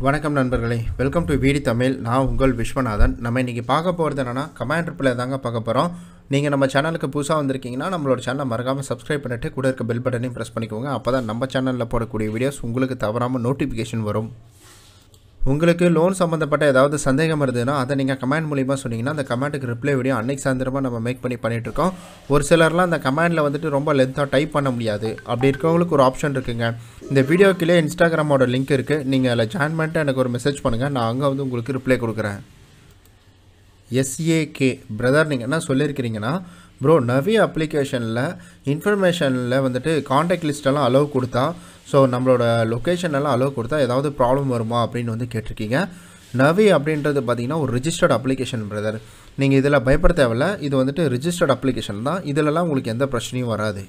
வணக்கம் நண்பர்களே welcome to வீடி Tamil நான் உங்கள் விஸ்வநாதன் நம்ம இன்றைக்கி பார்க்க போகிறது என்னென்னா கமாண்ட் ரிப்ளை தாங்க பார்க்க போகிறோம் நீங்கள் நம்ம சேனலுக்கு புதுசாக வந்திருக்கீங்கன்னா நம்மளோட சேனலை மறக்காமல் சப்ஸ்கிரைப் பண்ணிட்டு கூட இருக்க பெல் பட்டனையும் ப்ரெஸ் பண்ணிக்கோங்க அப்போ தான் நம்ம சேனலில் போடக்கூடிய வீடியோஸ் உங்களுக்கு தவறாமல் நோட்டிஃபிகேஷன் வரும் உங்களுக்கு லோன் சம்மந்தப்பட்ட ஏதாவது சந்தேகம் இருந்ததுன்னா அதை நீங்கள் கமெண்ட் மூலிமா சொன்னீங்கன்னா அந்த கமெண்ட்டுக்கு ரிப்ளை வீடியோ அன்னைக்கு சாயந்தரமாக நம்ம மேக் பண்ணி பண்ணிகிட்ருக்கோம் ஒரு சிலர்லாம் அந்த கமெண்டில் வந்துட்டு ரொம்ப லென்த்தாக டைப் பண்ண முடியாது அப்படி இருக்கவங்களுக்கு ஒரு ஆப்ஷன் இருக்குங்க இந்த வீடியோக்கிலே இன்ஸ்டாகிராமோட லிங்க் இருக்குது நீங்கள் அதில் ஜாயின் பண்ணிட்டு எனக்கு ஒரு மெசேஜ் பண்ணுங்கள் நான் அங்கே வந்து உங்களுக்கு ரிப்ளை கொடுக்குறேன் எஸ்ஏகே பிரதர் நீங்கள் என்ன சொல்லியிருக்கிறீங்கன்னா ப்ரோ நவி அப்ளிகேஷனில் இன்ஃபர்மேஷனில் வந்துட்டு காண்டாக்ட் லிஸ்ட்டெல்லாம் அலோவ் கொடுத்தா ஸோ நம்மளோட லொக்கேஷன் எல்லாம் அலோவ் கொடுத்தா ஏதாவது ப்ராப்ளம் வருமா அப்படின்னு வந்து கேட்டிருக்கீங்க நவி அப்படின்றது பார்த்தீங்கன்னா ஒரு ரிஜிஸ்டர்ட் அப்ளிகேஷன் பிரதர் நீங்கள் இதில் பயப்பட தேவையில்ல இது வந்துட்டு ரிஜிஸ்டர்ட் அப்ளிகேஷன் தான் இதிலலாம் உங்களுக்கு எந்த பிரச்சனையும் வராது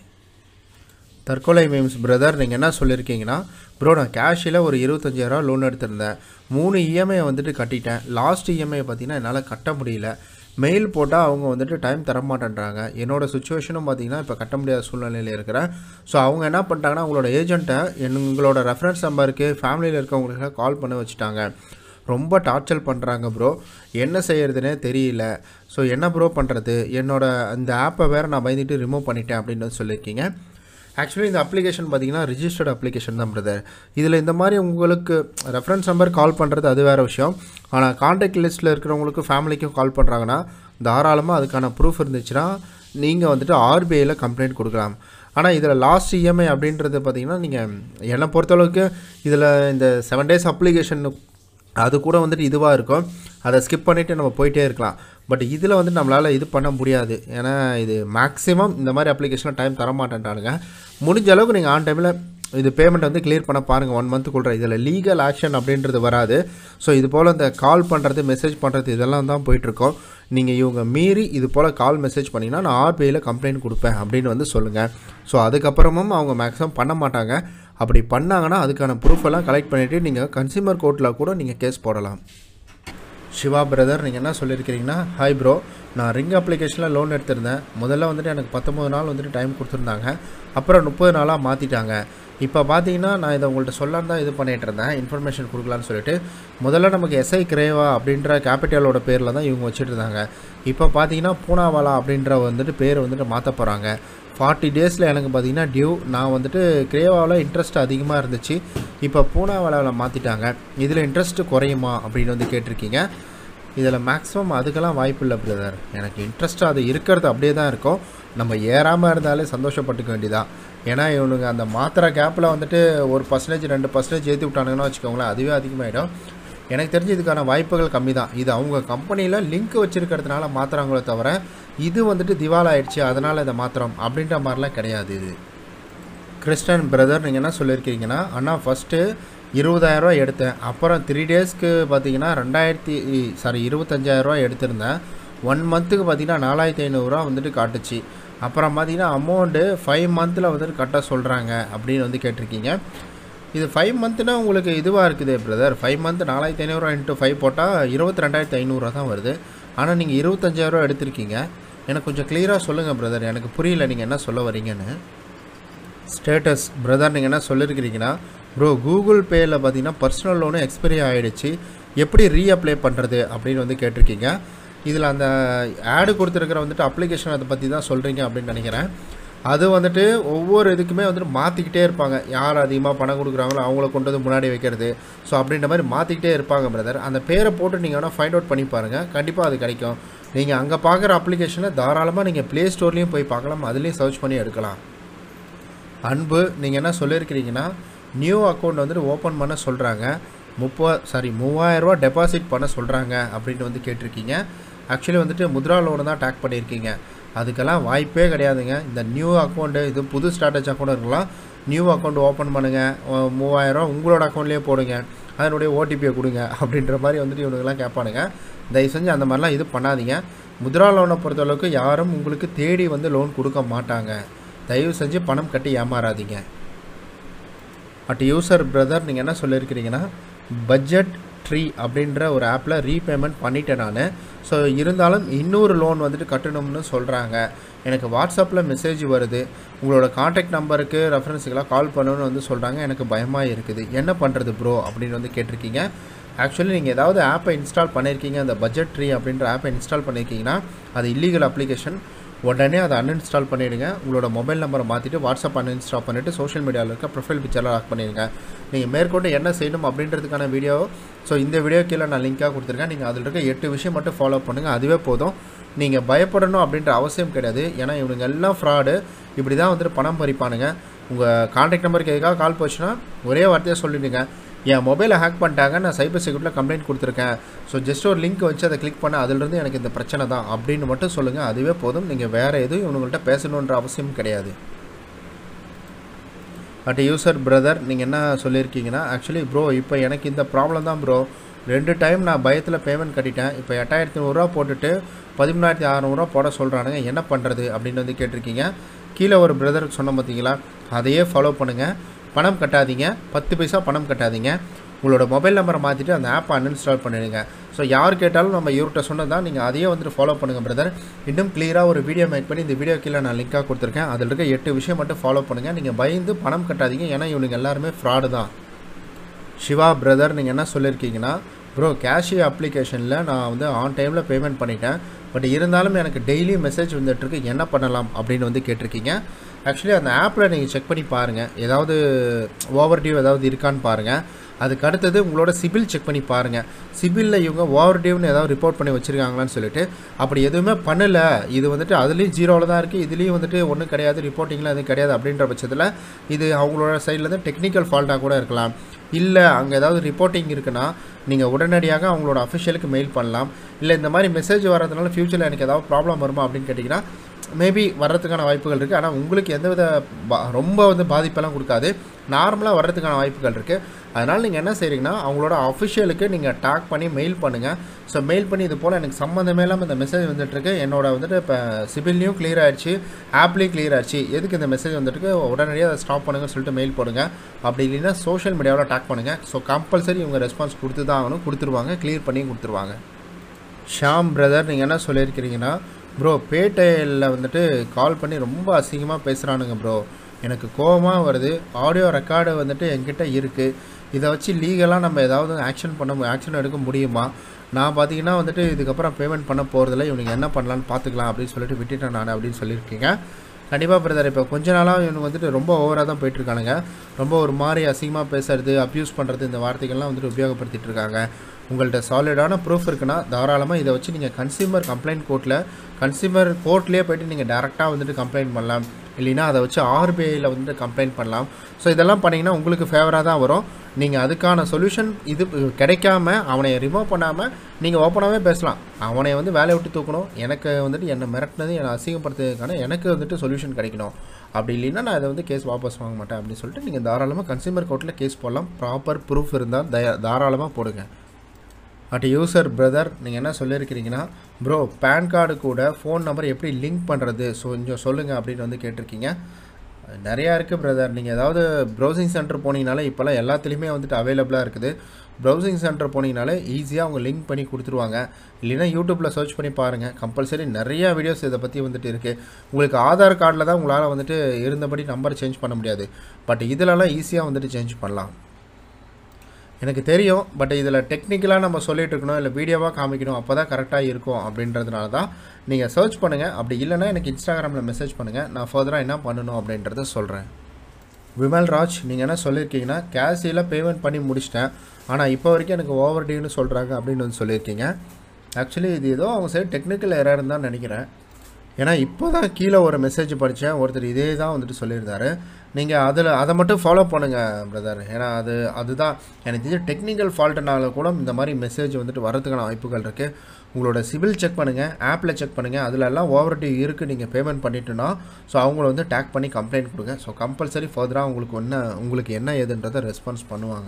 தற்கொலை மீம்ஸ் பிரதர் நீங்கள் என்ன சொல்லியிருக்கீங்கன்னா ப்ரோ நான் கேஷில் ஒரு இருபத்தஞ்சாயிரரூவா லோன் எடுத்திருந்தேன் மூணு இஎம்ஐ வந்துட்டு கட்டிட்டேன் லாஸ்ட் இஎம்ஐ பார்த்தீங்கன்னா என்னால் கட்ட முடியல மெயில் போட்டால் அவங்க வந்துட்டு டைம் தர மாட்டேன்றாங்க என்னோடய சுச்சுவேஷனும் பார்த்தீங்கன்னா இப்போ கட்ட முடியாத சூழ்நிலையில் இருக்கிறேன் ஸோ அவங்க என்ன பண்ணிட்டாங்கன்னா அவங்களோட ஏஜென்ட்டை எங்களோட ரெஃபரன்ஸ் நம்பருக்கு ஃபேமிலியில் இருக்கவங்களுக்கு கால் பண்ண வச்சுட்டாங்க ரொம்ப டார்ச்சர் பண்ணுறாங்க ப்ரோ என்ன செய்யறதுனே தெரியல ஸோ என்ன ப்ரோ பண்ணுறது என்னோட அந்த ஆப்பை வேறு நான் பயந்துட்டு ரிமூவ் பண்ணிட்டேன் அப்படின்னு வந்து சொல்லியிருக்கீங்க ஆக்சுவலி இந்த அப்ளிகேஷன் பார்த்தீங்கன்னா ரிஜிஸ்டர்ட் அப்ளிகேஷன் தான் பிரதர் இதில் இந்த மாதிரி உங்களுக்கு ரெஃபரன்ஸ் நம்பர் கால் பண்ணுறது அது வேறு விஷயம் ஆனால் காண்டாக்ட் லிஸ்ட்டில் இருக்கிறவங்களுக்கு ஃபேமிலிக்கும் கால் பண்ணுறாங்கன்னா தாராளமாக அதுக்கான ப்ரூஃப் இருந்துச்சுன்னா நீங்கள் வந்துட்டு ஆர்பிஐயில் கம்ப்ளைண்ட் கொடுக்கலாம் ஆனால் இதில் லாஸ்ட் இஎம்ஐ அப்படின்றது பார்த்தீங்கன்னா நீங்கள் என்னை பொறுத்தளவுக்கு இதில் இந்த செவன் டேஸ் அப்ளிகேஷன் அது கூட வந்துட்டு இதுவாக இருக்கும் அதை ஸ்கிப் பண்ணிவிட்டு நம்ம போயிட்டே இருக்கலாம் பட் இதில் வந்து நம்மளால் இது பண்ண முடியாது ஏன்னா இது மேக்ஸிமம் இந்த மாதிரி அப்ளிகேஷனில் டைம் தர மாட்டேன்ட்டானுங்க முடிஞ்ச அளவுக்கு நீங்கள் ஆன் டைமில் இது பேமெண்ட் வந்து கிளியர் பண்ண பாருங்கள் ஒன் மந்த்துக்குள்ள இதில் லீகல் ஆக்ஷன் அப்படின்றது வராது ஸோ இது போல் இந்த கால் பண்ணுறது மெசேஜ் பண்ணுறது இதெல்லாம் தான் போயிட்டுருக்கோம் நீங்கள் இவங்க மீறி இது போல் கால் மெசேஜ் பண்ணிங்கன்னா நான் ஆர்பிஐயில் கம்ப்ளைண்ட் கொடுப்பேன் அப்படின்னு வந்து சொல்லுங்கள் ஸோ அதுக்கப்புறமும் அவங்க மேக்ஸிமம் பண்ண மாட்டாங்க அப்படி பண்ணாங்கன்னா அதுக்கான ப்ரூஃப் எல்லாம் கலெக்ட் பண்ணிவிட்டு நீங்கள் கன்சியூமர் கோர்ட்டில் கூட நீங்கள் கேஸ் போடலாம் சிவா பிரதர் நீங்கள் என்ன சொல்லியிருக்கிறீங்கன்னா ஹாய் ப்ரோ நான் ரிங் அப்ளிகேஷனில் லோன் எடுத்திருந்தேன் முதல்ல வந்துட்டு எனக்கு பத்தொம்பது நாள் வந்துட்டு டைம் கொடுத்துருந்தாங்க அப்புறம் முப்பது நாளாக மாற்றிட்டாங்க இப்போ பார்த்தீங்கன்னா நான் இதை உங்கள்கிட்ட சொல்லான்னு தான் இது பண்ணிகிட்டு இருந்தேன் இன்ஃபர்மேஷன் கொடுக்கலான்னு சொல்லிட்டு முதல்ல நமக்கு எஸ்ஐ கிரேவா அப்படின்ற கேபிட்டலோட பேரில் தான் இவங்க வச்சுட்டு இருந்தாங்க இப்போ பார்த்தீங்கன்னா பூனாவாலா அப்படின்ற வந்துட்டு பேர் வந்துட்டு மாற்ற போகிறாங்க ஃபார்ட்டி டேஸில் எனக்கு பார்த்தீங்கன்னா டியூ நான் வந்துட்டு கிரேவாவில் இன்ட்ரெஸ்ட் அதிகமாக இருந்துச்சு இப்போ பூனாவாலாவில் மாற்றிட்டாங்க இதில் இன்ட்ரெஸ்ட் குறையுமா அப்படின்னு வந்து கேட்டிருக்கீங்க இதில் மேக்ஸிமம் அதுக்கெல்லாம் வாய்ப்பு இல்லை பிரதர் எனக்கு இன்ட்ரெஸ்ட் அது இருக்கிறது அப்படியே தான் இருக்கும் நம்ம ஏறாமல் இருந்தாலே சந்தோஷப்பட்டுக்க வேண்டியதான் ஏன்னா இவனுங்க அந்த மாத்திரை கேப்பில் வந்துட்டு ஒரு பர்சன்டேஜ் ரெண்டு பர்சன்டேஜ் ஏற்றி விட்டானுங்கன்னா வச்சுக்கோங்களேன் அதுவே அதிகமாகிடும் எனக்கு தெரிஞ்சு இதுக்கான வாய்ப்புகள் கம்மி தான் இது அவங்க கம்பெனியில் லிங்க் வச்சுருக்கிறதுனால மாற்றுறாங்களோ தவிர இது வந்துட்டு திவால் ஆயிடுச்சு அதனால் இதை மாத்திரம் அப்படின்ற மாதிரிலாம் கிடையாது இது கிறிஸ்டன் பிரதர் நீங்கள் என்ன சொல்லியிருக்கீங்கன்னா அண்ணா ஃபஸ்ட்டு இருபதாயிரரூவா எடுத்தேன் அப்புறம் த்ரீ டேஸ்க்கு பார்த்தீங்கன்னா ரெண்டாயிரத்தி சாரி இருபத்தஞ்சாயிரரூவா எடுத்திருந்தேன் ஒன் மந்த்துக்கு பார்த்தீங்கன்னா நாலாயிரத்தி ஐநூறுரூவா வந்துட்டு காட்டுச்சு அப்புறம் பார்த்தீங்கன்னா அமௌண்ட்டு ஃபைவ் மந்தில் வந்துட்டு கட்ட சொல்கிறாங்க அப்படின்னு வந்து கேட்டிருக்கீங்க இது ஃபைவ் மந்த்னா உங்களுக்கு இதுவாக இருக்குது பிரதர் ஃபைவ் மந்த் நாலாயிரத்தி ஐநூறுரூவா இன்ட்டு ஃபைவ் போட்டால் இருபத்தி ரெண்டாயிரத்தி ஐநூறுரூவா தான் வருது ஆனால் நீங்கள் இருபத்தஞ்சாயிரரூவா எடுத்திருக்கீங்க எனக்கு கொஞ்சம் கிளியராக சொல்லுங்கள் பிரதர் எனக்கு புரியல நீங்கள் என்ன சொல்ல வரீங்கன்னு ஸ்டேட்டஸ் பிரதர் நீங்கள் என்ன சொல்லியிருக்கிறீங்கன்னா ப்ரோ கூகுள் பேயில் பார்த்தீங்கன்னா பர்சனல் லோனு எக்ஸ்பைரி ஆகிடுச்சு எப்படி ரீஅப்ளை பண்ணுறது அப்படின்னு வந்து கேட்டிருக்கீங்க இதில் அந்த ஆடு கொடுத்துருக்கிற வந்துட்டு அப்ளிகேஷன் அதை பற்றி தான் சொல்கிறீங்க அப்படின்னு நினைக்கிறேன் அது வந்துட்டு ஒவ்வொரு இதுக்குமே வந்துட்டு மாற்றிக்கிட்டே இருப்பாங்க யார் அதிகமாக பணம் கொடுக்குறாங்களோ அவங்கள கொண்டு வந்து முன்னாடி வைக்கிறது ஸோ அப்படின்ற மாதிரி மாற்றிக்கிட்டே இருப்பாங்க பிரதர் அந்த பேரை போட்டு நீங்கள் வேணால் ஃபைண்ட் அவுட் பண்ணி பாருங்கள் கண்டிப்பாக அது கிடைக்கும் நீங்கள் அங்கே பார்க்குற அப்ளிகேஷனை தாராளமாக நீங்கள் ப்ளே ஸ்டோர்லேயும் போய் பார்க்கலாம் அதுலேயும் சர்ச் பண்ணி எடுக்கலாம் அன்பு நீங்கள் என்ன சொல்லியிருக்கிறீங்கன்னா நியூ அக்கௌண்ட் வந்துட்டு ஓப்பன் பண்ண சொல்கிறாங்க முப்பா சாரி மூவாயிரரூவா டெபாசிட் பண்ண சொல்கிறாங்க அப்படின்னு வந்து கேட்டிருக்கீங்க ஆக்சுவலி வந்துட்டு முத்ரா லோனு தான் டேக் பண்ணியிருக்கீங்க அதுக்கெல்லாம் வாய்ப்பே கிடையாதுங்க இந்த நியூ அக்கௌண்ட்டு இது புது ஸ்டார்டேஜ் அக்கௌண்ட் இருக்கலாம் நியூ அக்கௌண்ட் ஓப்பன் பண்ணுங்கள் மூவாயிரரூவா உங்களோட அக்கௌண்ட்லேயே போடுங்க அதனுடைய ஓடிபியை கொடுங்க அப்படின்ற மாதிரி வந்துட்டு இவனுங்கெல்லாம் கேட்பானுங்க தயவு செஞ்சு அந்த மாதிரிலாம் இது பண்ணாதீங்க முத்ரா லோனை பொறுத்தளவுக்கு யாரும் உங்களுக்கு தேடி வந்து லோன் கொடுக்க மாட்டாங்க தயவு செஞ்சு பணம் கட்டி ஏமாறாதீங்க அட் யூசர் பிரதர் நீங்கள் என்ன சொல்லியிருக்கிறீங்கன்னா பட்ஜெட் ட்ரீ அப்படின்ற ஒரு ஆப்பில் ரீபேமெண்ட் பண்ணிட்டேன் நான் ஸோ இருந்தாலும் இன்னொரு லோன் வந்துட்டு கட்டணும்னு சொல்கிறாங்க எனக்கு வாட்ஸ்அப்பில் மெசேஜ் வருது உங்களோட காண்டாக்ட் நம்பருக்கு ரெஃபரன்ஸுக்கெல்லாம் கால் பண்ணணும்னு வந்து சொல்கிறாங்க எனக்கு பயமாக இருக்குது என்ன பண்ணுறது ப்ரோ அப்படின்னு வந்து கேட்டிருக்கீங்க ஆக்சுவலி நீங்கள் ஏதாவது ஆப்பை இன்ஸ்டால் பண்ணியிருக்கீங்க அந்த பட்ஜெட் ட்ரீ அப்படின்ற ஆப்பை இன்ஸ்டால் பண்ணியிருக்கீங்கன்னா அது இல்லீகல் அப்ளிகேஷன் உடனே அதை அன்இன்ஸ்டால் பண்ணிவிடுங்க உங்களோட மொபைல் நம்பரை மாற்றிட்டு வாட்ஸ்அப் அன்இன்ஸ்டால் பண்ணிவிட்டு சோஷியல் மீடியாவில் இருக்க ப்ரொஃபைல் பிக்சரில் லாக் பண்ணிடுங்க நீங்கள் மேற்கொண்டு என்ன செய்யணும் அப்படின்றதுக்கான வீடியோ ஸோ இந்த வீடியோ கீழே நான் லிங்காக கொடுத்துருக்கேன் நீங்கள் அதில் இருக்க எட்டு விஷயம் மட்டும் ஃபாலோ பண்ணுங்கள் அதுவே போதும் நீங்கள் பயப்படணும் அப்படின்ற அவசியம் கிடையாது ஏன்னா இவனுங்க எல்லாம் ஃப்ராடு இப்படி தான் வந்துட்டு பணம் பறிப்பானுங்க உங்கள் கான்டாக்ட் நம்பருக்கு எதுக்காக கால் போச்சுன்னா ஒரே வார்த்தையாக சொல்லிடுங்க என் மொபைலை ஹேக் பண்ணிட்டாங்க நான் சைபர் செக்யூரிட்டியில் கம்ப்ளைண்ட் கொடுத்துருக்கேன் ஸோ ஜஸ்ட் ஒரு லிங்க் வச்சு அதை கிளிக் பண்ண அதிலிருந்து எனக்கு இந்த பிரச்சனை தான் அப்படின்னு மட்டும் சொல்லுங்கள் அதுவே போதும் நீங்கள் வேறு எதுவும் இவங்கள்ட்ட பேசணுன்ற அவசியம் கிடையாது பட் யூசர் பிரதர் நீங்கள் என்ன சொல்லியிருக்கீங்கன்னா ஆக்சுவலி ப்ரோ இப்போ எனக்கு இந்த ப்ராப்ளம் தான் ப்ரோ ரெண்டு டைம் நான் பயத்தில் பேமெண்ட் கட்டிட்டேன் இப்போ எட்டாயிரத்தி நூறுரூவா போட்டுட்டு பதிமூணாயிரத்தி அறநூறுவா போட சொல்கிறானுங்க என்ன பண்ணுறது அப்படின்னு வந்து கேட்டிருக்கீங்க கீழே ஒரு பிரதர் சொன்ன பார்த்தீங்களா அதையே ஃபாலோ பண்ணுங்கள் பணம் கட்டாதீங்க பத்து பைசா பணம் கட்டாதீங்க உங்களோட மொபைல் நம்பரை மாற்றிட்டு அந்த ஆப்பை அன்இன்ஸ்டால் பண்ணிடுங்க ஸோ யார் கேட்டாலும் நம்ம இவர்கிட்ட சொன்னதான் நீங்கள் அதையே வந்துட்டு ஃபாலோ பண்ணுங்கள் பிரதர் இன்னும் கிளியராக ஒரு வீடியோ மேக் பண்ணி இந்த வீடியோ கீழே நான் லிங்காக கொடுத்துருக்கேன் அதில் இருக்க எட்டு விஷயம் மட்டும் ஃபாலோ பண்ணுங்கள் நீங்கள் பயந்து பணம் கட்டாதீங்க ஏன்னா இவனுங்க எல்லாருமே ஃப்ராடு தான் சிவா பிரதர் நீங்கள் என்ன சொல்லியிருக்கீங்கன்னா ப்ரோ கேஷியோ அப்ளிகேஷனில் நான் வந்து ஆன் டைமில் பேமெண்ட் பண்ணிட்டேன் பட் இருந்தாலும் எனக்கு டெய்லி மெசேஜ் வந்துட்டுருக்கு என்ன பண்ணலாம் அப்படின்னு வந்து கேட்டிருக்கீங்க ஆக்சுவலி அந்த ஆப்பில் நீங்கள் செக் பண்ணி பாருங்கள் ஏதாவது ஓவர் டியூ ஏதாவது இருக்கான்னு பாருங்கள் அதுக்கு அடுத்தது உங்களோட சிபில் செக் பண்ணி பாருங்கள் சிபிலில் இவங்க ஓவர் டியூன்னு ஏதாவது ரிப்போர்ட் பண்ணி வச்சுருக்காங்களான்னு சொல்லிட்டு அப்படி எதுவுமே பண்ணலை இது வந்துட்டு அதுலேயும் ஜீரோவில் தான் இருக்குது இதுலேயும் வந்துட்டு ஒன்றும் கிடையாது ரிப்போர்ட்டிங்கில் எதுவும் கிடையாது அப்படின்ற பட்சத்தில் இது அவங்களோட சைட்லேருந்து டெக்னிக்கல் ஃபால்ட்டாக கூட இருக்கலாம் இல்லை அங்கே ஏதாவது ரிப்போர்ட்டிங் இருக்குன்னா நீங்கள் உடனடியாக அவங்களோட அஃபிஷியலுக்கு மெயில் பண்ணலாம் இல்லை இந்த மாதிரி மெசேஜ் வரதுனால ஃப்யூச்சரில் எனக்கு ஏதாவது ப்ராப்ளம் வருமா அப்படின்னு கேட்டிங்கன்னா மேபி வர்றதுக்கான வாய்ப்புகள் இருக்குது ஆனால் உங்களுக்கு எந்தவித பா ரொம்ப வந்து பாதிப்பெல்லாம் கொடுக்காது நார்மலாக வர்றதுக்கான வாய்ப்புகள் இருக்குது அதனால் நீங்கள் என்ன செய்கிறீங்கன்னா அவங்களோட அஃபிஷியலுக்கு நீங்கள் டாக் பண்ணி மெயில் பண்ணுங்கள் ஸோ மெயில் பண்ணி இது போல் எனக்கு சம்மந்தமே இல்லாமல் இந்த மெசேஜ் வந்துட்டுருக்கு என்னோட வந்துட்டு இப்போ சிபில்லையும் கிளியர் ஆயிடுச்சு ஆப்லேயும் கிளியர் ஆயிடுச்சு எதுக்கு இந்த மெசேஜ் வந்துட்டு உடனடியாக அதை ஸ்டாப் பண்ணுங்கன்னு சொல்லிட்டு மெயில் போடுங்க அப்படி இல்லைன்னா சோஷியல் மீடியாவில் டாக் பண்ணுங்கள் ஸோ கம்பல்சரி இவங்க ரெஸ்பான்ஸ் கொடுத்து தான் ஆகணும் கொடுத்துருவாங்க கிளியர் பண்ணி கொடுத்துருவாங்க ஷாம் பிரதர் நீங்கள் என்ன சொல்லியிருக்கிறீங்கன்னா ப்ரோ பேட்டையில் வந்துட்டு கால் பண்ணி ரொம்ப அசிங்கமாக பேசுகிறானுங்க ப்ரோ எனக்கு கோபமாக வருது ஆடியோ ரெக்கார்டு வந்துட்டு என்கிட்ட இருக்குது இதை வச்சு லீகலாக நம்ம ஏதாவது ஆக்ஷன் பண்ண ஆக்ஷன் எடுக்க முடியுமா நான் பார்த்தீங்கன்னா வந்துட்டு இதுக்கப்புறம் பேமெண்ட் பண்ண போகிறதில்ல இவனுங்க என்ன பண்ணலான்னு பார்த்துக்கலாம் அப்படின்னு சொல்லிட்டு விட்டுட்டேன் நான் அப்படின்னு சொல்லியிருக்கீங்க கண்டிப்பாக பிரதர் இப்போ கொஞ்ச நாளாக இவனுக்கு வந்துட்டு ரொம்ப ஓவராக தான் போயிட்டுருக்கானுங்க ரொம்ப ஒரு மாதிரி அசிங்கமாக பேசுறது அப்யூஸ் பண்ணுறது இந்த வார்த்தைகள்லாம் வந்துட்டு உபயோகப்படுத்திட்டு இருக்காங்க உங்கள்கிட்ட சாலிடான ப்ரூஃப் இருக்குன்னா தாராளமாக இதை வச்சு நீங்கள் கன்சியூமர் கம்ப்ளைண்ட் கோர்ட்டில் கன்சியூமர் கோர்ட்லேயே போயிட்டு நீங்கள் டேரெக்டாக வந்துட்டு கம்ப்ளைண்ட் பண்ணலாம் இல்லைன்னா அதை வச்சு ஆர்பிஐயில் வந்துட்டு கம்ப்ளைண்ட் பண்ணலாம் ஸோ இதெல்லாம் பண்ணிங்கன்னா உங்களுக்கு ஃபேவராக தான் வரும் நீங்கள் அதுக்கான சொல்யூஷன் இது கிடைக்காம அவனை ரிமூவ் பண்ணாமல் நீங்கள் ஓப்பனாகவே பேசலாம் அவனை வந்து வேலையை விட்டு தூக்கணும் எனக்கு வந்துட்டு என்னை மிரட்டினது என்னை அசிங்கப்படுத்துறதுக்கான எனக்கு வந்துட்டு சொல்யூஷன் கிடைக்கணும் அப்படி இல்லைன்னா நான் இதை வந்து கேஸ் வாபஸ் வாங்க மாட்டேன் அப்படின்னு சொல்லிட்டு நீங்கள் தாராளமாக கன்சியூமர் கோர்ட்டில் கேஸ் போடலாம் ப்ராப்பர் ப்ரூஃப் இருந்தால் தயா தாராளமாக போடுங்க அட் யூசர் பிரதர் நீங்கள் என்ன சொல்லியிருக்கிறீங்கன்னா ப்ரோ பேன் கார்டு கூட ஃபோன் நம்பர் எப்படி லிங்க் பண்ணுறது ஸோ கொஞ்சம் சொல்லுங்கள் அப்படின்னு வந்து கேட்டிருக்கீங்க நிறையா இருக்குது பிரதர் நீங்கள் ஏதாவது ப்ரௌசிங் சென்டர் போனீங்கனாலே இப்போல்லாம் எல்லாத்துலேயுமே வந்துட்டு அவைலபிளாக இருக்குது ப்ரௌசிங் சென்டர் போனீங்கனாலே ஈஸியாக அவங்க லிங்க் பண்ணி கொடுத்துருவாங்க இல்லைன்னா யூடியூப்பில் சர்ச் பண்ணி பாருங்கள் கம்பல்சரி நிறையா வீடியோஸ் இதை பற்றி வந்துட்டு இருக்குது உங்களுக்கு ஆதார் கார்டில் தான் உங்களால் வந்துட்டு இருந்தபடி நம்பர் சேஞ்ச் பண்ண முடியாது பட் இதிலலாம் ஈஸியாக வந்துட்டு சேஞ்ச் பண்ணலாம் எனக்கு தெரியும் பட் இதில் டெக்னிக்கலாக நம்ம சொல்லிட்டு இருக்கணும் இல்லை வீடியோவாக காமிக்கணும் அப்போ தான் கரெக்டாக இருக்கும் அப்படின்றதுனால தான் நீங்கள் சர்ச் பண்ணுங்கள் அப்படி இல்லைன்னா எனக்கு இன்ஸ்டாகிராமில் மெசேஜ் பண்ணுங்கள் நான் ஃபர்தராக என்ன பண்ணணும் அப்படின்றத சொல்கிறேன் விமல் ராஜ் நீங்கள் என்ன சொல்லியிருக்கீங்கன்னா கேஷியில் பேமெண்ட் பண்ணி முடிச்சிட்டேன் ஆனால் இப்போ வரைக்கும் எனக்கு ஓவர் டியூன்னு சொல்கிறாங்க அப்படின்னு வந்து சொல்லியிருக்கீங்க ஆக்சுவலி இது ஏதோ அவங்க சைடு டெக்னிக்கல் எரர்னு தான் நினைக்கிறேன் ஏன்னா இப்போ தான் கீழே ஒரு மெசேஜ் படித்தேன் ஒருத்தர் இதே தான் வந்துட்டு சொல்லியிருந்தாரு நீங்கள் அதில் அதை மட்டும் ஃபாலோ பண்ணுங்கள் பிரதர் ஏன்னா அது அதுதான் எனக்கு தெரிஞ்ச டெக்னிக்கல் ஃபால்ட்டுனால கூட இந்த மாதிரி மெசேஜ் வந்துட்டு வரதுக்கான வாய்ப்புகள் இருக்குது உங்களோட சிபில் செக் பண்ணுங்கள் ஆப்பில் செக் பண்ணுங்கள் அதிலெல்லாம் ஓவர் டியூ இருக்குது நீங்கள் பேமெண்ட் பண்ணிட்டுனா ஸோ அவங்கள வந்து டேக் பண்ணி கம்ப்ளைண்ட் கொடுங்க ஸோ கம்பல்சரி ஃபர்தராக உங்களுக்கு என்ன உங்களுக்கு என்ன ஏதுன்றதை ரெஸ்பான்ஸ் பண்ணுவாங்க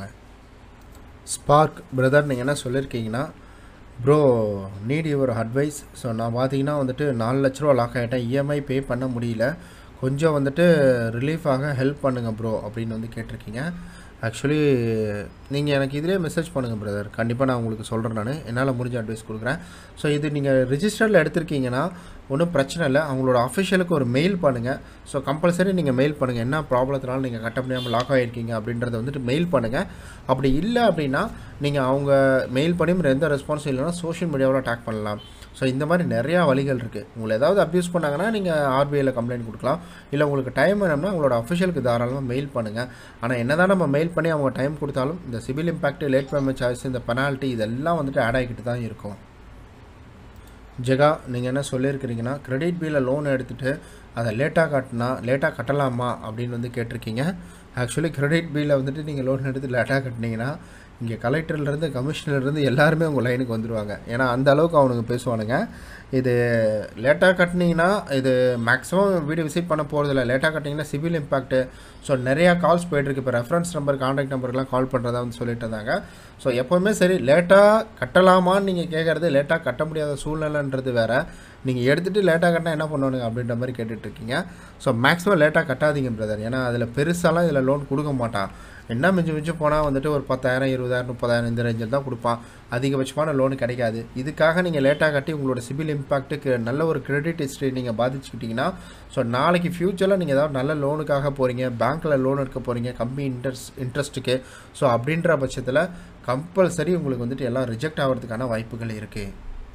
ஸ்பார்க் பிரதர் நீங்கள் என்ன சொல்லியிருக்கீங்கன்னா bro need your advice so நான் பார்த்தீங்கன்னா வந்துட்டு நாலு லட்ச ரூபா லாக் ஆகிட்டேன் இஎம்ஐ பே பண்ண முடியல கொஞ்சம் வந்துட்டு ரிலீஃபாக ஹெல்ப் பண்ணுங்கள் ப்ரோ அப்படின்னு வந்து கேட்டிருக்கீங்க ஆக்சுவலி நீங்கள் எனக்கு இதிலே மெசேஜ் பண்ணுங்கள் பிரதர் கண்டிப்பாக நான் உங்களுக்கு சொல்கிறேன் நான் என்னால் முடிஞ்ச அட்வைஸ் கொடுக்குறேன் ஸோ இது நீங்கள் ரிஜிஸ்டரில் எடுத்திருக்கீங்கன்னா ஒன்றும் பிரச்சனை இல்லை அவங்களோட அஃபிஷியலுக்கு ஒரு மெயில் பண்ணுங்கள் ஸோ கம்பல்சரி நீங்கள் மெயில் பண்ணுங்கள் என்ன ப்ராப்ளத்தினால நீங்கள் கட்ட முடியாமல் லாக் ஆகிருக்கீங்க அப்படின்றத வந்துட்டு மெயில் பண்ணுங்கள் அப்படி இல்லை அப்படின்னா நீங்கள் அவங்க மெயில் பண்ணி எந்த ரெஸ்பான்ஸும் இல்லைன்னா சோஷியல் மீடியாவில் அட்டாக் பண்ணலாம் ஸோ இந்த மாதிரி நிறையா வழிகள் இருக்குது உங்களை ஏதாவது அப்யூஸ் பண்ணாங்கன்னா நீங்கள் ஆர்பிஐயில் கம்ப்ளைண்ட் கொடுக்கலாம் இல்லை உங்களுக்கு டைம் வேணும்னா உங்களோட அஃபிஷியலுக்கு தாராளமாக மெயில் பண்ணுங்கள் ஆனால் என்ன தான் நம்ம மெயில் பண்ணி அவங்க டைம் கொடுத்தாலும் இந்த CIBIL impact late payment charge இந்த பெனால்ட்டி இதெல்லாம் வந்துட்டு ஆட் ஆகிக்கிட்டு தான் இருக்கும் ஜெகா நீங்கள் என்ன சொல்லியிருக்கிறீங்கன்னா கிரெடிட் பில்லை லோன் எடுத்துகிட்டு அதை லேட்டாக கட்டினா லேட்டாக கட்டலாமா அப்படின்னு வந்து கேட்டிருக்கீங்க ஆக்சுவலி கிரெடிட் பில்லை வந்துட்டு நீங்கள் லோன் எடுத்து லேட்டாக கட்டினீங்கன்னா இங்கே கலெக்டர்லேருந்து கமிஷனர்லேருந்து எல்லாருமே உங்கள் லைனுக்கு வந்துடுவாங்க ஏன்னா அந்த அளவுக்கு அவனுங்க பேசுவானுங்க இது லேட்டாக கட்டினீங்கன்னா இது மேக்ஸிமம் வீடு விசிட் பண்ண போகிறதில்ல லேட்டாக கட்டினீங்கன்னா சிவில் இம்பேக்ட்டு ஸோ நிறையா கால்ஸ் போயிட்டுருக்கு இப்போ ரெஃபரன்ஸ் நம்பர் காண்டாக்ட் நம்பருக்குலாம் கால் பண்ணுறதா வந்து சொல்லிட்டு இருந்தாங்க ஸோ எப்போவுமே சரி லேட்டாக கட்டலாமான்னு நீங்கள் கேட்குறது லேட்டாக கட்ட முடியாத சூழ்நிலைன்றது வேறு நீங்கள் எடுத்துகிட்டு லேட்டாக கட்டினா என்ன பண்ணுவானுங்க அப்படின்ற மாதிரி கேட்டுட்ருக்கீங்க ஸோ மேக்ஸிமம் லேட்டாக கட்டாதீங்க பிரதர் ஏன்னா அதில் பெருசாலாம் இதில் லோன் கொடுக்க மாட்டான் என்ன மிஞ்சி மிஞ்சி போனால் வந்துட்டு ஒரு பத்தாயிரம் இருபதாயிரம் முப்பதாயிரம் இந்த ரேஞ்சில் தான் கொடுப்பான் அதிகபட்சமான லோனு கிடைக்காது இதுக்காக நீங்கள் லேட்டாக கட்டி உங்களோட சிபில் இம்பாக்ட்டுக்கு நல்ல ஒரு கிரெடிட் ஹிஸ்ட்ரி நீங்கள் பாதிச்சுக்கிட்டிங்கன்னா ஸோ நாளைக்கு ஃப்யூச்சரில் நீங்கள் ஏதாவது நல்ல லோனுக்காக போகிறீங்க பேங்க்கில் லோன் எடுக்க போகிறீங்க கம்மி இன்ட்ரெஸ்ட் இன்ட்ரெஸ்ட்டுக்கு ஸோ அப்படின்ற பட்சத்தில் கம்பல்சரி உங்களுக்கு வந்துட்டு எல்லாம் ரிஜெக்ட் ஆகிறதுக்கான வாய்ப்புகள் இருக்குது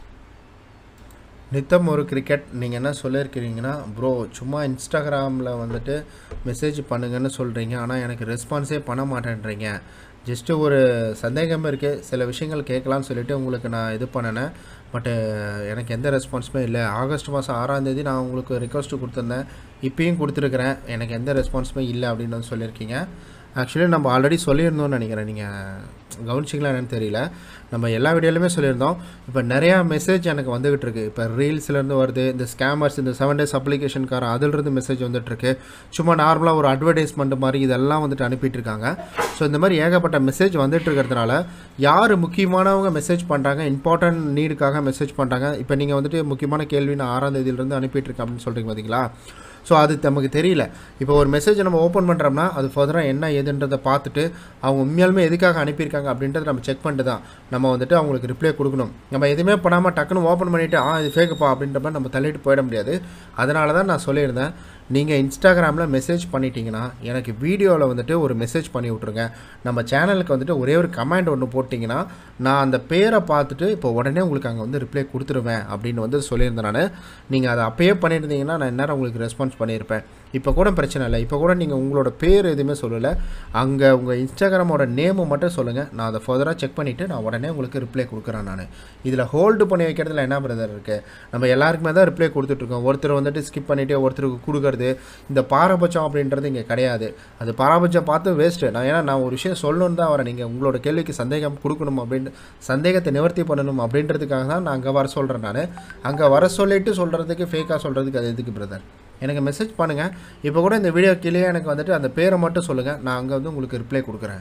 நித்தம் ஒரு கிரிக்கெட் நீங்கள் என்ன சொல்லியிருக்கிறீங்கன்னா ப்ரோ சும்மா இன்ஸ்டாகிராமில் வந்துட்டு மெசேஜ் பண்ணுங்கன்னு சொல்கிறீங்க ஆனால் எனக்கு ரெஸ்பான்ஸே பண்ண மாட்டேன்றீங்க ஜஸ்ட்டு ஒரு சந்தேகம் இருக்குது சில விஷயங்கள் கேட்கலான்னு சொல்லிட்டு உங்களுக்கு நான் இது பண்ணினேன் பட்டு எனக்கு எந்த ரெஸ்பான்ஸுமே இல்லை ஆகஸ்ட் மாதம் ஆறாம் தேதி நான் உங்களுக்கு ரிக்வஸ்ட்டு கொடுத்துருந்தேன் இப்பயும் கொடுத்துருக்குறேன் எனக்கு எந்த ரெஸ்பான்ஸுமே இல்லை அப்படின்னு வந்து சொல்லியிருக்கீங்க ஆக்சுவலி நம்ம ஆல்ரெடி சொல்லியிருந்தோம்னு நினைக்கிறேன் நீங்கள் கவனிச்சிங்களா என்னன்னு தெரியல நம்ம எல்லா வீடியோலையுமே சொல்லியிருந்தோம் இப்போ நிறையா மெசேஜ் எனக்கு வந்துகிட்டு இருக்கு இப்போ ரீல்ஸ்லேருந்து வருது இந்த ஸ்கேமர்ஸ் இந்த செவன் டேஸ் அப்ளிகேஷன்காரன் அதிலிருந்து மெசேஜ் வந்துட்டுருக்கு சும்மா நார்மலாக ஒரு அட்வர்டைஸ்மெண்ட் மாதிரி இதெல்லாம் வந்துட்டு அனுப்பிட்டு இருக்காங்க ஸோ இந்த மாதிரி ஏகப்பட்ட மெசேஜ் வந்துட்டு இருக்கிறதுனால யார் முக்கியமானவங்க மெசேஜ் பண்ணுறாங்க இம்பார்ட்டன்ட் நீடுக்காக மெசேஜ் பண்ணுறாங்க இப்போ நீங்கள் வந்துட்டு முக்கியமான கேள்வி நான் ஆறாம் தேதியிலேருந்து அனுப்பிட்டுருக்கேன் அப்படின்னு சொல்கிறீங்க பார்த்தீங்களா ஸோ அது நமக்கு தெரியல இப்போ ஒரு மெசேஜை நம்ம ஓப்பன் பண்ணுறோம்னா அது ஃபர்தராக என்ன ஏதுன்றதை பார்த்துட்டு அவங்க உண்மையாலுமே எதுக்காக அனுப்பியிருக்காங்க அப்படின்றத நம்ம செக் பண்ணிட்டு தான் நம்ம வந்துட்டு அவங்களுக்கு ரிப்ளை கொடுக்கணும் நம்ம எதுவுமே பண்ணாமல் டக்குன்னு ஓப்பன் பண்ணிவிட்டு ஆ இது ஃபேக்குப்பா அப்படின்ற மாதிரி நம்ம தள்ளிட்டு போயிட முடியாது அதனால தான் நான் சொல்லியிருந்தேன் நீங்கள் இன்ஸ்டாகிராமில் மெசேஜ் பண்ணிட்டீங்கன்னா எனக்கு வீடியோவில் வந்துட்டு ஒரு மெசேஜ் பண்ணி விட்ருங்க நம்ம சேனலுக்கு வந்துட்டு ஒரே ஒரு கமெண்ட் ஒன்று போட்டிங்கன்னா நான் அந்த பேரை பார்த்துட்டு இப்போ உடனே உங்களுக்கு அங்கே வந்து ரிப்ளை கொடுத்துருவேன் அப்படின்னு வந்து சொல்லியிருந்தேன் நான் நீங்கள் அதை அப்பயே பண்ணியிருந்தீங்கன்னா நான் நேரம் உங்களுக்கு ரெஸ்பான்ஸ் பண்ணியிருப்பேன் இப்போ கூட பிரச்சனை இல்லை இப்போ கூட நீங்கள் உங்களோட பேர் எதுவுமே சொல்லலை அங்கே உங்கள் இன்ஸ்டாகிராமோட நேமு மட்டும் சொல்லுங்கள் நான் அதை ஃபர்தராக செக் பண்ணிவிட்டு நான் உடனே உங்களுக்கு ரிப்ளை கொடுக்குறேன் நான் இதில் ஹோல்டு பண்ணி வைக்கிறதுல என்ன பிரதர் இருக்குது நம்ம எல்லாருக்குமே தான் ரிப்ளை கொடுத்துட்ருக்கோம் ஒருத்தர் வந்துட்டு ஸ்கிப் பண்ணிவிட்டு ஒருத்தருக்கு கொடுக்குறது இந்த பாரபட்சம் அப்படின்றது இங்கே கிடையாது அது பாரபட்சம் பார்த்து வேஸ்ட்டு நான் ஏன்னா நான் ஒரு விஷயம் சொல்லணுன்னு தான் வரேன் நீங்கள் உங்களோட கேள்விக்கு சந்தேகம் கொடுக்கணும் அப்படின்னு சந்தேகத்தை நிவர்த்தி பண்ணணும் அப்படின்றதுக்காக தான் நான் அங்கே வர சொல்கிறேன் நான் அங்கே வர சொல்லிட்டு சொல்கிறதுக்கு ஃபேக்காக சொல்கிறதுக்கு அது எதுக்கு பிரதர் எனக்கு மெசேஜ் பண்ணுங்கள் இப்போ கூட இந்த வீடியோ கீழே எனக்கு வந்துட்டு அந்த பேரை மட்டும் சொல்லுங்கள் நான் அங்கே வந்து உங்களுக்கு ரிப்ளை கொடுக்குறேன்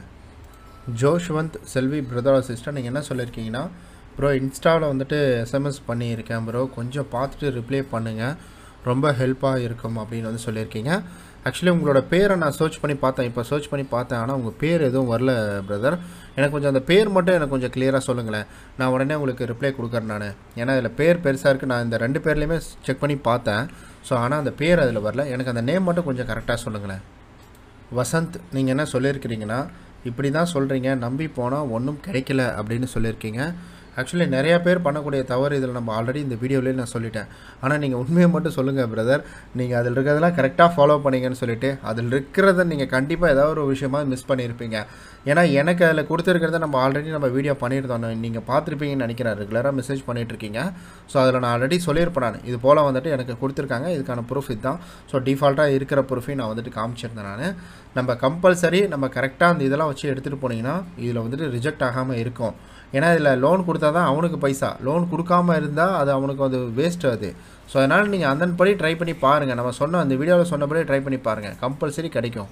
ஜோஷ்வந்த் செல்வி பிரதர் சிஸ்டர் நீங்கள் என்ன சொல்லியிருக்கீங்கன்னா ப்ரோ இன்ஸ்டாவில் வந்துட்டு எஸ்எம்எஸ் பண்ணியிருக்கேன் ப்ரோ கொஞ்சம் பார்த்துட்டு ரிப்ளை பண்ணுங்கள் ரொம்ப ஹெல்ப்பாக இருக்கும் அப்படின்னு வந்து சொல்லியிருக்கீங்க ஆக்சுவலி உங்களோட பேரை நான் சர்ச் பண்ணி பார்த்தேன் இப்போ சர்ச் பண்ணி பார்த்தேன் ஆனால் உங்கள் பேர் எதுவும் வரல பிரதர் எனக்கு கொஞ்சம் அந்த பேர் மட்டும் எனக்கு கொஞ்சம் கிளியராக சொல்லுங்களேன் நான் உடனே உங்களுக்கு ரிப்ளை கொடுக்குறேன் நான் ஏன்னா இதில் பேர் பெருசாக இருக்குது நான் இந்த ரெண்டு பேர்லேயுமே செக் பண்ணி பார்த்தேன் ஸோ ஆனால் அந்த பேர் அதில் வரல எனக்கு அந்த நேம் மட்டும் கொஞ்சம் கரெக்டாக சொல்லுங்களேன் வசந்த் நீங்கள் என்ன சொல்லியிருக்கிறீங்கன்னா இப்படி தான் சொல்கிறீங்க நம்பி போனால் ஒன்றும் கிடைக்கல அப்படின்னு சொல்லியிருக்கீங்க ஆக்சுவலி நிறையா பேர் பண்ணக்கூடிய தவறு இதில் நம்ம ஆல்ரெடி இந்த வீடியோலேயே நான் சொல்லிட்டேன் ஆனால் நீங்கள் உண்மையை மட்டும் சொல்லுங்கள் பிரதர் நீங்கள் அதில் இருக்கிறதெல்லாம் கரெக்டாக ஃபாலோ பண்ணீங்கன்னு சொல்லிட்டு அதில் இருக்கிறத நீங்கள் கண்டிப்பாக ஏதாவது ஒரு விஷயமா மிஸ் பண்ணியிருப்பீங்க ஏன்னா எனக்கு அதில் கொடுத்துருக்கிறத நம்ம ஆல்ரெடி நம்ம வீடியோ பண்ணியிருந்தோம் நீங்கள் பார்த்துருப்பீங்கன்னு நினைக்கிறேன் ரெகுலராக மெசேஜ் பண்ணிகிட்ருக்கீங்க ஸோ அதில் நான் ஆல்ரெடி சொல்லியிருப்பேன் நான் இது போல் வந்துட்டு எனக்கு கொடுத்துருக்காங்க இதுக்கான ப்ரூஃப் இதுதான் ஸோ டிஃபால்ட்டாக இருக்கிற ப்ரூஃபையும் நான் வந்துட்டு காமிச்சிருந்தேன் நான் நம்ம கம்பல்சரி நம்ம கரெக்டாக அந்த இதெல்லாம் வச்சு எடுத்துகிட்டு போனீங்கன்னா இதில் வந்துட்டு ரிஜெக்ட் ஆகாமல் இருக்கும் ஏன்னா இதில் லோன் கொடுத்தா தான் அவனுக்கு பைசா லோன் கொடுக்காம இருந்தால் அது அவனுக்கு அது வேஸ்ட் அது ஸோ அதனால் நீங்கள் அந்தன்படி ட்ரை பண்ணி பாருங்கள் நம்ம சொன்ன அந்த வீடியோவில் சொன்னபடி ட்ரை பண்ணி பாருங்கள் கம்பல்சரி கிடைக்கும்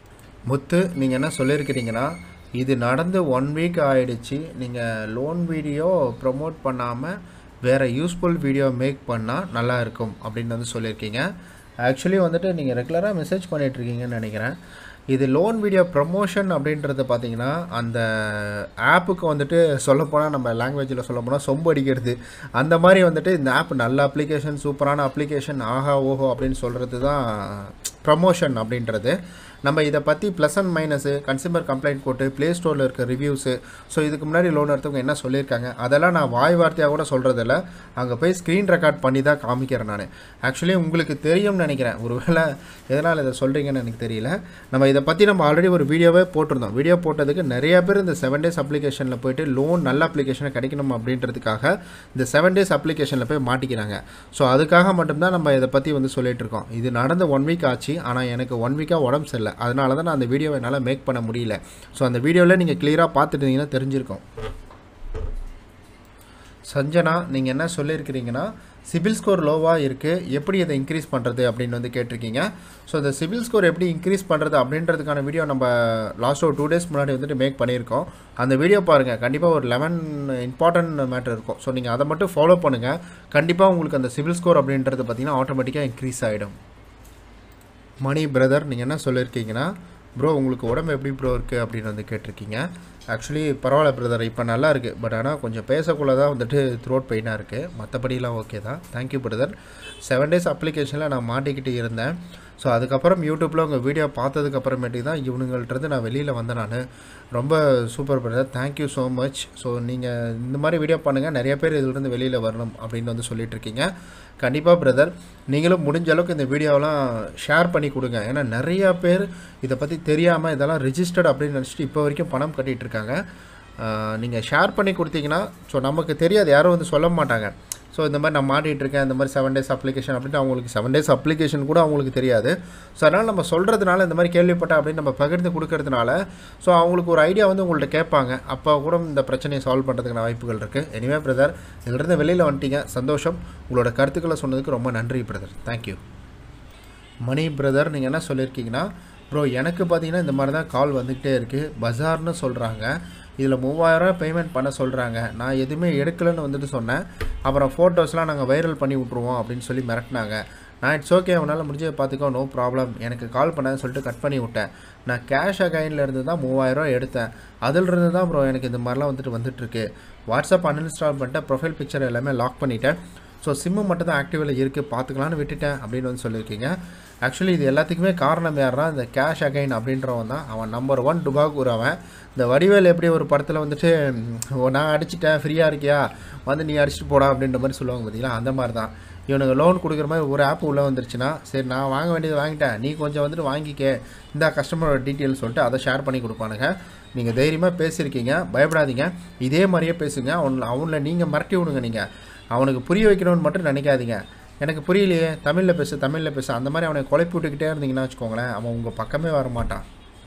முத்து நீங்கள் என்ன சொல்லியிருக்கிறீங்கன்னா இது நடந்து ஒன் வீக் ஆகிடுச்சு நீங்கள் லோன் வீடியோ ப்ரொமோட் பண்ணாமல் வேறு யூஸ்ஃபுல் வீடியோ மேக் பண்ணால் நல்லா இருக்கும் அப்படின்னு வந்து சொல்லியிருக்கீங்க ஆக்சுவலி வந்துட்டு நீங்கள் ரெகுலராக மெசேஜ் பண்ணிகிட்ருக்கீங்கன்னு நினைக்கிறேன் இது லோன் வீடியோ ப்ரமோஷன் அப்படின்றது பார்த்தீங்கன்னா அந்த ஆப்புக்கு வந்துட்டு சொல்லப்போனால் நம்ம லாங்குவேஜில் சொல்ல போனால் சொம்பு அடிக்கிறது அந்த மாதிரி வந்துட்டு இந்த ஆப் நல்ல அப்ளிகேஷன் சூப்பரான அப்ளிகேஷன் ஆஹா ஓஹோ அப்படின்னு சொல்கிறது தான் ப்ரமோஷன் அப்படின்றது நம்ம இதை பற்றி plus and minus consumer complaint court play ஸ்டோரில் இருக்க ரிவ்யூஸு ஸோ இதுக்கு முன்னாடி லோன் எடுத்தவங்க என்ன சொல்லியிருக்காங்க அதெல்லாம் நான் வாய் வார்த்தையாக கூட சொல்கிறதில்ல அங்கே போய் ஸ்க்ரீன் ரெக்கார்ட் பண்ணி தான் காமிக்கிறேன் நான் ஆக்சுவலி உங்களுக்கு தெரியும்னு நினைக்கிறேன் ஒருவேளை எதனால் இதை சொல்கிறீங்கன்னு எனக்கு தெரியல நம்ம இதை பற்றி நம்ம ஆல்ரெடி ஒரு வீடியோவே போட்டிருந்தோம் வீடியோ போட்டதுக்கு நிறைய பேர் இந்த செவன் டேஸ் அப்ளிகேஷனில் போயிட்டு லோன் நல்ல அப்ளிகேஷனை கிடைக்கணும் அப்படின்றதுக்காக இந்த செவன் டேஸ் அப்ளிகேஷனில் போய் மாட்டிக்கிறாங்க ஸோ அதுக்காக மட்டும்தான் நம்ம இதை பற்றி வந்து சொல்லிட்டு இருக்கோம் இது நடந்து ஒன் வீக் ஆச்சு ஆனால் எனக்கு ஒன் வீக்காக உடம்பு சரியில்லை அதனால தான் நான் அந்த வீடியோவை என்னால் மேக் பண்ண முடியல ஸோ அந்த வீடியோவில் நீங்கள் கிளியராக பார்த்துட்டீங்கன்னா தெரிஞ்சிருக்கும் சஞ்சனா நீங்கள் என்ன சொல்லியிருக்கிறீங்கன்னா சிபில் ஸ்கோர் லோவாக இருக்குது எப்படி அதை இன்க்ரீஸ் பண்ணுறது அப்படின்னு வந்து கேட்டிருக்கீங்க ஸோ இந்த சிபில் ஸ்கோர் எப்படி இன்க்ரீஸ் பண்ணுறது அப்படின்றதுக்கான வீடியோ நம்ம லாஸ்ட் ஒரு டூ டேஸ் முன்னாடி வந்துட்டு மேக் பண்ணியிருக்கோம் அந்த வீடியோ பாருங்கள் கண்டிப்பாக ஒரு லெவன் இம்பார்ட்டன்ட் மேட்டர் இருக்கும் ஸோ நீங்கள் அதை மட்டும் ஃபாலோ பண்ணுங்கள் கண்டிப்பாக உங்களுக்கு அந்த சிபில் ஸ்கோர் அப்படின்றது பார்த்திங்கன்னா ஆட்டோமேட்டிக்காக இன்க்ரீஸ் ஆகிடும் மணி பிரதர் நீங்கள் என்ன சொல்லியிருக்கீங்கன்னா ப்ரோ உங்களுக்கு உடம்பு எப்படி ப்ரோ இருக்குது அப்படின்னு வந்து கேட்டிருக்கீங்க ஆக்சுவலி பரவாயில்ல பிரதர் இப்போ நல்லா இருக்குது பட் ஆனால் கொஞ்சம் பேசக்குள்ள தான் வந்துட்டு த்ரோட் பெயினாக இருக்குது மற்றபடிலாம் ஓகே தான் தேங்க்யூ பிரதர் செவன் டேஸ் அப்ளிகேஷனில் நான் மாட்டிக்கிட்டு இருந்தேன் ஸோ அதுக்கப்புறம் யூடியூப்பில் உங்கள் வீடியோ பார்த்ததுக்கப்புறமேட்டு தான் இவனுங்கள்ட்டருந்து நான் வெளியில் வந்தேன் நான் ரொம்ப super brother thank you so much so நீங்கள் இந்த மாதிரி வீடியோ பண்ணுங்கள் நிறைய பேர் இதிலிருந்து வெளியில் வரணும் அப்படின்னு வந்து சொல்லிட்டு இருக்கீங்க கண்டிப்பாக பிரதர் நீங்களும் முடிஞ்ச அளவுக்கு இந்த வீடியோவெலாம் ஷேர் பண்ணி கொடுங்க ஏன்னா நிறையா பேர் இதை பற்றி தெரியாமல் இதெல்லாம் ரிஜிஸ்டர்ட் அப்படின்னு நினச்சிட்டு இப்போ வரைக்கும் பணம் கட்டிகிட்டு இருக்காங்க நீங்கள் ஷேர் பண்ணி கொடுத்தீங்கன்னா ஸோ நமக்கு தெரியாது யாரும் வந்து சொல்ல மாட்டாங்க ஸோ இந்த மாதிரி நான் மாட்டிகிட்டு இருக்கேன் இந்த மாதிரி செவன் டேஸ் அப்ளிகேஷன் அப்படின்ட்டு அவங்களுக்கு செவன் டேஸ் அப்ளிகேஷன் கூட அவங்களுக்கு தெரியாது ஸோ அதனால் நம்ம சொல்கிறதுனால இந்த மாதிரி கேள்விப்பட்டேன் அப்படின்னு நம்ம பகிர்ந்து கொடுக்கறதுனால ஸோ அவங்களுக்கு ஒரு ஐடியா வந்து உங்கள்கிட்ட கேட்பாங்க அப்போ கூட இந்த பிரச்சனையை சால்வ் பண்ணுறதுக்கான வாய்ப்புகள் இருக்குது எனிவே பிரதர் இதிலிருந்து வெளியில் வந்துட்டீங்க சந்தோஷம் உங்களோட கருத்துக்களை சொன்னதுக்கு ரொம்ப நன்றி பிரதர் தேங்க்யூ மணி பிரதர் நீங்கள் என்ன சொல்லியிருக்கீங்கன்னா ப்ரோ எனக்கு பார்த்தீங்கன்னா இந்த மாதிரி தான் கால் வந்துக்கிட்டே இருக்குது பஜார்னு சொல்கிறாங்க இதில் மூவாயிரம் பேமெண்ட் பண்ண சொல்கிறாங்க நான் எதுவுமே எடுக்கலைன்னு வந்துட்டு சொன்னேன் அப்புறம் ஃபோட்டோஸ்லாம் நாங்கள் வைரல் பண்ணி விட்ருவோம் அப்படின்னு சொல்லி மிரட்டினாங்க நான் இட்ஸ் ஓகே அவனால் முடிஞ்சதை பார்த்துக்கோ நோ ப்ராப்ளம் எனக்கு கால் பண்ணான்னு சொல்லிட்டு கட் பண்ணி விட்டேன் நான் கேஷ் அகைனில் இருந்து தான் மூவாயிரம் எடுத்தேன் அதிலிருந்து தான் ப்ரோ எனக்கு இந்த மாதிரிலாம் வந்துட்டு வந்துட்டுருக்கு வாட்ஸ்அப் அன்இன்ஸ்டால் பண்ணிட்டேன் ப்ரொஃபைல் பிக்சர் எல்லாமே லாக் பண்ணிட்டேன் ஸோ சிம்மு மட்டும் தான் ஆக்டிவில் இருக்குது பார்த்துக்கலான்னு விட்டுட்டேன் அப்படின்னு வந்து சொல்லியிருக்கீங்க ஆக்சுவலி இது எல்லாத்துக்குமே காரணம் யாருன்னா இந்த கேஷ் அகைன் அப்படின்றவன் தான் அவன் நம்பர் ஒன் டுபாகூர் அவன் இந்த வடிவேல் எப்படி ஒரு படத்தில் வந்துட்டு நான் அடிச்சிட்டேன் ஃப்ரீயாக இருக்கியா வந்து நீ அடிச்சுட்டு போடா அப்படின்ற மாதிரி சொல்லுவாங்க பார்த்தீங்களா அந்த மாதிரி தான் இவனுக்கு லோன் கொடுக்குற மாதிரி ஒரு ஆப் உள்ளே வந்துருச்சுன்னா சரி நான் வாங்க வேண்டியது வாங்கிட்டேன் நீ கொஞ்சம் வந்துட்டு வாங்கிக்க இந்த கஸ்டமரோட டீட்டெயில் சொல்லிட்டு அதை ஷேர் பண்ணி கொடுப்பானுங்க நீங்கள் தைரியமாக பேசியிருக்கீங்க பயப்படாதீங்க இதே மாதிரியே பேசுங்க அவன் அவனில் நீங்கள் மிரட்டி விடுங்க நீங்கள் அவனுக்கு புரிய வைக்கணும்னு மட்டும் நினைக்காதீங்க எனக்கு புரியலையே தமிழில் பேசு தமிழில் பேசு அந்த மாதிரி அவனை குழப்பி விட்டுக்கிட்டே இருந்தீங்கன்னா வச்சுக்கோங்களேன் அவன் உங்கள் பக்கமே வர மாட்டான்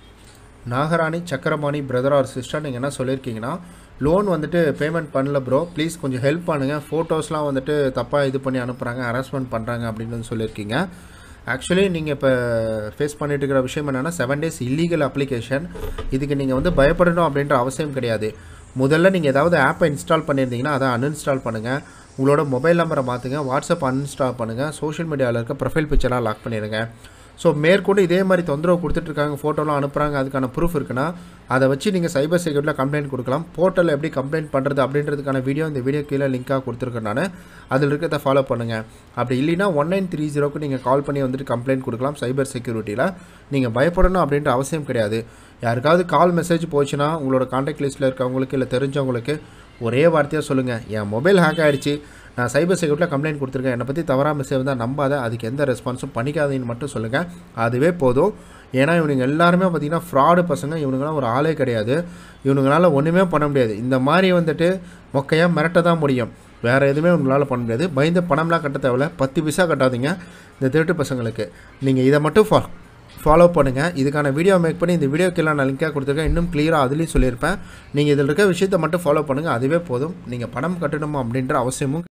Nagarani Chakrapani brother or sister நீங்கள் என்ன சொல்லியிருக்கீங்கன்னா லோன் வந்துட்டு பேமெண்ட் பண்ணல ப்ரோ ப்ளீஸ் கொஞ்சம் ஹெல்ப் பண்ணுங்கள் ஃபோட்டோஸ்லாம் வந்துட்டு தப்பாக இது பண்ணி அனுப்புகிறாங்க ஹராஸ்மெண்ட் பண்ணுறாங்க அப்படின்னு வந்து சொல்லியிருக்கீங்க ஆக்சுவலி நீங்கள் இப்போ ஃபேஸ் பண்ணிட்டு இருக்கிற விஷயம் என்னென்னா செவன் டேஸ் இல்லீகல் அப்ளிகேஷன் இதுக்கு நீங்கள் வந்து பயப்படணும் அப்படின்ற அவசியம் கிடையாது முதல்ல நீங்கள் ஏதாவது ஆப்பை இன்ஸ்டால் பண்ணியிருந்தீங்கன்னா அதை அன்இன்ஸ்டால் பண்ணுங்கள் உங்களோட மொபைல் நம்பரை மாற்றுங்க வாட்ஸ்அப் அன்இன்ஸ்டால் பண்ணுங்கள் சோஷியல் மீடியாவில் இருக்க ப்ரொஃபைல் பிக்சராக லாக் பண்ணிடுங்க ஸோ மேற்கொண்டு இதே மாதிரி தொந்தரவு கொடுத்துட்ருக்காங்க ஃபோட்டோலாம் அனுப்புகிறாங்க அதுக்கான ப்ரூஃப் இருக்குன்னா அதை வச்சு நீங்கள் சைபர் செக்யூரிட்டியில் கம்ப்ளைண்ட் கொடுக்கலாம் போர்ட்டலில் எப்படி கம்ப்ளைண்ட் பண்ணுறது அப்படின்றதுக்கான வீடியோ இந்த வீடியோ கீழே லிங்காக கொடுத்துருக்கேன் நான் அதில் இருக்கிறத ஃபாலோ பண்ணுங்கள் அப்படி இல்லைனா ஒன் நைன் த்ரீ ஜீரோக்கு நீங்கள் கால் பண்ணி வந்துட்டு கம்ப்ளைண்ட் கொடுக்கலாம் சைபர் செக்யூரிட்டியில் நீங்கள் பயப்படணும் அப்படின்ற அவசியம் கிடையாது யாருக்காவது கால் மெசேஜ் போச்சுன்னா உங்களோட காண்டாக்ட் லிஸ்ட்டில் இருக்கவங்களுக்கு இல்லை தெரிஞ்சவங்களுக்கு ஒரே வார்த்தையாக சொல்லுங்கள் என் மொபைல் ஹேக் ஆகிடுச்சு நான் சைபர் செக்யூரிட்டியில் கம்ப்ளைண்ட் கொடுத்துருக்கேன் என்னை பற்றி தவறாக மெசேஜ் வந்தால் நம்பாத அதுக்கு எந்த ரெஸ்பான்ஸும் பண்ணிக்காதீங்கன்னு மட்டும் சொல்லுங்கள் அதுவே போதும் ஏன்னா இவனுங்க எல்லாருமே பார்த்தீங்கன்னா ஃப்ராடு பசங்க இவனுங்களாம் ஒரு ஆளே கிடையாது இவனுங்களால ஒன்றுமே பண்ண முடியாது இந்த மாதிரி வந்துட்டு மொக்கையாக மிரட்ட தான் முடியும் வேறு எதுவுமே உங்களால் பண்ண முடியாது பயந்து பணம்லாம் கட்ட தேவையில்ல பத்து பைசா கட்டாதீங்க இந்த திருட்டு பசங்களுக்கு நீங்கள் இதை மட்டும் ஃபா ஃபாலோ பண்ணுங்கள் இதுக்கான வீடியோ மேக் பண்ணி இந்த வீடியோக்கெல்லாம் நான் லிங்காக கொடுத்துருக்கேன் இன்னும் கிளியராக அதுலேயும் சொல்லியிருப்பேன் நீங்கள் இதில் இருக்க விஷயத்தை மட்டும் ஃபாலோ பண்ணுங்கள் அதுவே போதும் நீங்கள் பணம் கட்டணுமா அப்படின்ற அவசியமும்